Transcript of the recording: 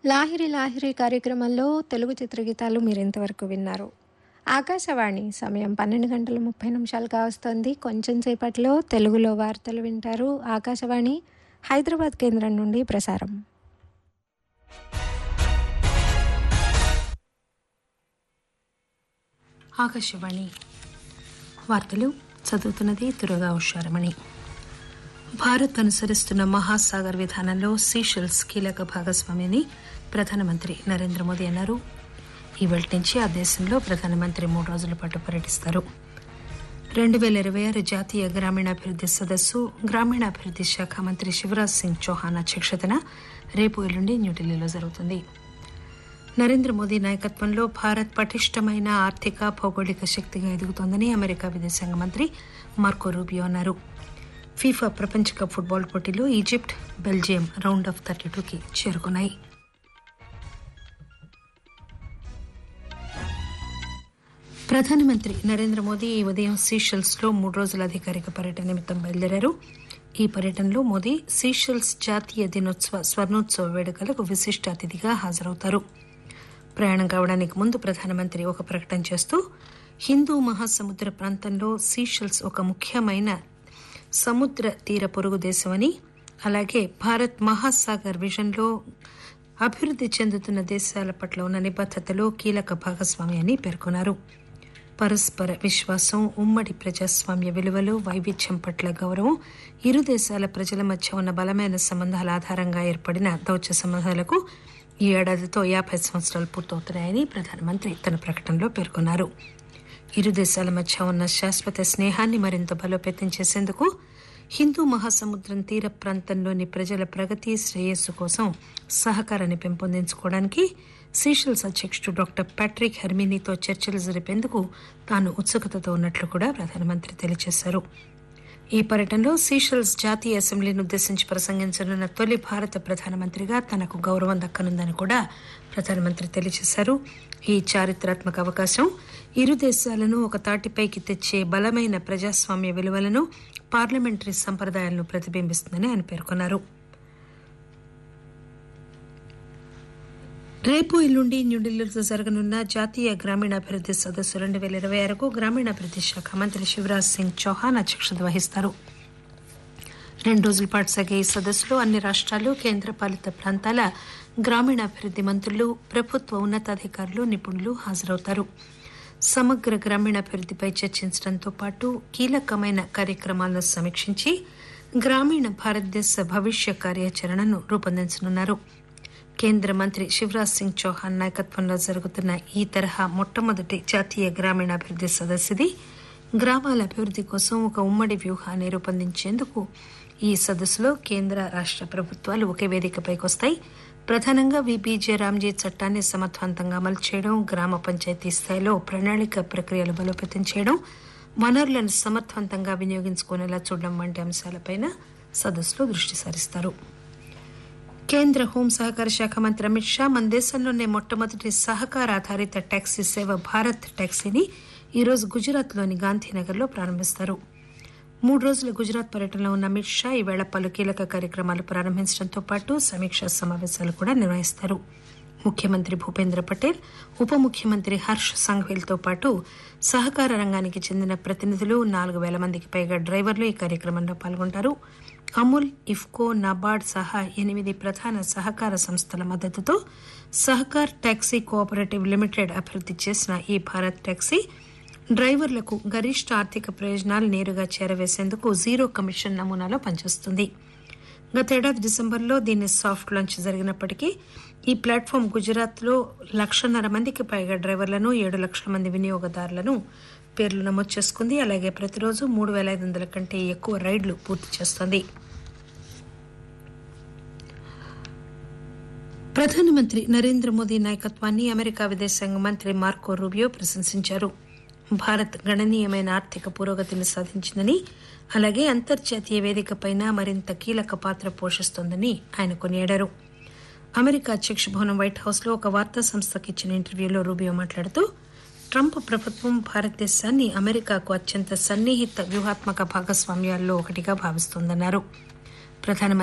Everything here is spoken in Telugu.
లాహిరి లాహిరి కార్యక్రమంలో తెలుగు చిత్రగీతాలు మీరు ఇంతవరకు విన్నారు ఆకాశవాణి సమయం పన్నెండు గంటల ముప్పై నిమిషాలు కావస్తోంది కొంచెం సేపట్లో తెలుగులో వార్తలు వింటారు ఆకాశవాణి హైదరాబాద్ కేంద్రం నుండి ప్రసారం ఆకాశవాణి వార్తలు చదువుతున్నది తురగా ఉషారమణి భారత్ అనుసరిస్తున్న మహాసాగర్ విధానంలో సీషెల్స్ కీలక భాగస్వామిని ప్రధానమంత్రి నరేంద్ర మోదీ అన్నారు ఈవేళ నుంచి ఆ దేశంలో ప్రధానమంత్రి మూడు రోజుల పాటు పర్యటిస్తారు రెండు వేల ఇరవై ఆరు జాతీయ గ్రామీణాభివృద్ది సదస్సు గ్రామీణాభివృద్ది శాఖ మంత్రి శివరాజ్ సింగ్ చౌహాన్ అధ్యక్షతన రేపు ఎల్లుండి న్యూఢిల్లీలో జరుగుతుంది నరేంద్ర మోదీ నాయకత్వంలో భారత్ పటిష్టమైన ఆర్థిక భౌగోళిక శక్తిగా ఎదుగుతోందని అమెరికా విదేశాంగ మంత్రి మార్కో రూబియో అన్నారు ఫీఫా ప్రపంచ కప్ ఫుట్బాల్ పోటీలో Egypt Belgium round of thirty టూకి చేరుకున్నాయి ప్రధానమంత్రి నరేంద్ర మోదీ ఈ ఉదయం సీషెల్స్ లో మూడు రోజుల అధికారిక పర్యటన నిమిత్తం బయలుదేరారు ఈ పర్యటనలో మోదీ సీషెల్స్ జాతీయ దినోత్సవ స్వర్ణోత్సవ వేడుకలకు విశిష్ట అతిథిగా హాజరవుతారు ప్రయాణం కావడానికి ముందు ప్రధానమంత్రి ఒక ప్రకటన చేస్తూ హిందూ మహాసముద్ర ప్రాంతంలో సీషెల్స్ ఒక ముఖ్యమైన సముద్ర తీర పొరుగు దేశమని అలాగే భారత్ మహాసాగర్ విజన్లో అభివృద్ది చెందుతున్న దేశాల పట్ల ఉన్న నిబద్దతలో కీలక భాగస్వామి అని పేర్కొన్నారు పరస్పర విశ్వాసం ఉమ్మడి ప్రజాస్వామ్య విలువలు వైవిధ్యం పట్ల గౌరవం ఇరు దేశాల ప్రజల మధ్య ఉన్న బలమైన సంబంధాల ఆధారంగా ఏర్పడిన దౌత్య సంబంధాలకు ఈ ఏడాదితో యాభై సంవత్సరాలు పూర్తవుతున్నాయని ప్రధానమంత్రి తన ప్రకటనలో పేర్కొన్నారు ఇరు దేశాల మధ్య ఉన్న శాశ్వత స్నేహాన్ని మరింత బలోపేతం చేసేందుకు హిందూ మహాసముద్రం తీర ప్రాంతంలోని ప్రజల ప్రగతి శ్రేయస్సు కోసం సహకారాన్ని పెంపొందించుకోవడానికి సీషెల్స్ అధ్యక్షుడు డాక్టర్ ప్యాట్రిక్ హెర్మినీతో చర్చలు జరిపేందుకు తాను ఉత్సుకతతో ఉన్నట్లు కూడా ప్రధానమంత్రి తెలియజేశారు ఈ పర్యటనలో సీషెల్స్ జాతీయ అసెంబ్లీని ఉద్దేశించి ప్రసంగించనున్న తొలి భారత ప్రధానమంత్రిగా తనకు గౌరవం దక్కనుందని కూడా ప్రధానమంత్రి తెలియజేశారు ఈ చారిత్రాత్మక అవకాశం ఇరు దేశాలను ఒక తాటిపైకి తెచ్చే బలమైన ప్రజాస్వామ్య విలువలను పార్లమెంటరీ సంప్రదాయాలను ప్రతిబింబిస్తుందని ఆయన పేర్కొన్నారు రేపు ఎల్లుండి న్యూఢిల్లీలో జరగనున్న జాతీయ గ్రామీణాభివృద్ది సదస్సు రెండు వేల ఇరవై ఆరుకు గ్రామీణాభివృద్ది శాఖ మంత్రి శివరాజ్ సింగ్ చౌహాన్ అధ్యక్షత వహిస్తారు రెండు రోజుల పాటు సాగే ఈ సదస్సులో అన్ని రాష్ట్రాలు కేంద్రపాలిత ప్రాంతాల గ్రామీణాభివృద్ది మంత్రులు ప్రభుత్వ ఉన్నతాధికారులు నిపుణులు హాజరవుతారు సమగ్ర గ్రామీణాభివృద్దిపై చర్చించడంతో పాటు కీలకమైన కార్యక్రమాలను సమీక్షించి గ్రామీణ భారతదేశ భవిష్య కార్యాచరణను రూపొందించనున్నారు కేంద్ర మంత్రి శివరాజ్ సింగ్ చౌహాన్ నాయకత్వంలో జరుగుతున్న ఈ తరహా మొట్టమొదటి జాతీయ గ్రామీణాభివృద్ది సదస్సుది గ్రామాల అభివృద్ది కోసం ఒక ఉమ్మడి వ్యూహాన్ని రూపొందించేందుకు ఈ సదస్సులో కేంద్ర రాష్ట ప్రభుత్వాలు ఒకే వేదికపైకి వస్తాయి ప్రధానంగా విబీజే రామ్జీ చట్టాన్ని సమర్థవంతంగా అమలు చేయడం గ్రామ పంచాయతీ స్థాయిలో ప్రణాళిక ప్రక్రియలు బలోపేతం చేయడం వనరులను సమర్థవంతంగా వినియోగించుకునేలా చూడడం వంటి అంశాలపైన సదస్సులో దృష్టి సారిస్తారు కేంద్ర హోం సహకార శాఖ మంత్రి అమిత్ షా మన దేశంలోనే మొట్టమొదటి సహకార ఆధారిత టాక్సీ సేవ భారత్ టాక్సీని ఈరోజు గుజరాత్లోని గాంధీనగర్లో ప్రారంభిస్తారు మూడు రోజుల గుజరాత్ పర్యటనలో ఉన్న అమిత్ షా ఈవేళ పలు కీలక కార్యక్రమాలు ప్రారంభించడంతో పాటు సమీక్షా సమావేశాలు కూడా నిర్వహిస్తారు ముఖ్యమంత్రి భూపేంద్ర పటేల్ ఉప ముఖ్యమంత్రి హర్ష్ సంఘ్వీలతో పాటు సహకార రంగానికి చెందిన ప్రతినిధులు నాలుగు వేల మందికి పైగా డ్రైవర్లు ఈ కార్యక్రమంలో పాల్గొంటారు అమూల్ ఇఫ్కో నాబార్డ్ సహా ఎనిమిది ప్రధాన సహకార సంస్థల మద్దతుతో సహకార్ టాక్సీ కోఆపరేటివ్ లిమిటెడ్ అభివృద్ది చేసిన ఈ భారత్ టాక్సీ డ్రైవర్లకు గరిష్ట ఆర్థిక ప్రయోజనాలు నేరుగా చేరవేసేందుకు జీరో కమిషన్ నమూనాలో పనిచేస్తుంది గతేడాది డిసెంబర్లో దీని సాఫ్ట్ లాంచ్ జరిగినప్పటికీ ఈ ప్లాట్ఫామ్ గుజరాత్లో లక్షన్నర మందికి పైగా డ్రైవర్లను ఏడు లక్షల మంది వినియోగదారులను పేర్లు నమోదు చేసుకుంది అలాగే ప్రతిరోజు మూడు వేల ఐదు వందల కంటే ఎక్కువ రైడ్లు పూర్తి చేస్తోంది ప్రధానమంత్రి నరేంద్ర మోదీ నాయకత్వాన్ని అమెరికా విదేశాంగ మంత్రి మార్కో రూబియో ప్రశంసించారు భారత్ గణనీయమైన ఆర్థిక పురోగతిని సాధించిందని అలాగే అంతర్జాతీయ వేదికపైన మరింత కీలక పాత్ర పోషిస్తోందని ఆయన కొనియాడారు అమెరికా అధ్యక్ష భవనం వైట్ హౌస్ లో ఒక వార్తా సంస్థకి ఇచ్చిన ఇంటర్వ్యూలో రూబియో మాట్లాడుతూ ట్రంప్ ప్రభుత్వం భారతదేశాన్ని అమెరికాకు అత్యంత సన్నిహిత వ్యూహాత్మక భాగస్వామ్యాల్లో ఒకటిగా భావిస్తోందన్నారు ప్రధానమంత్రి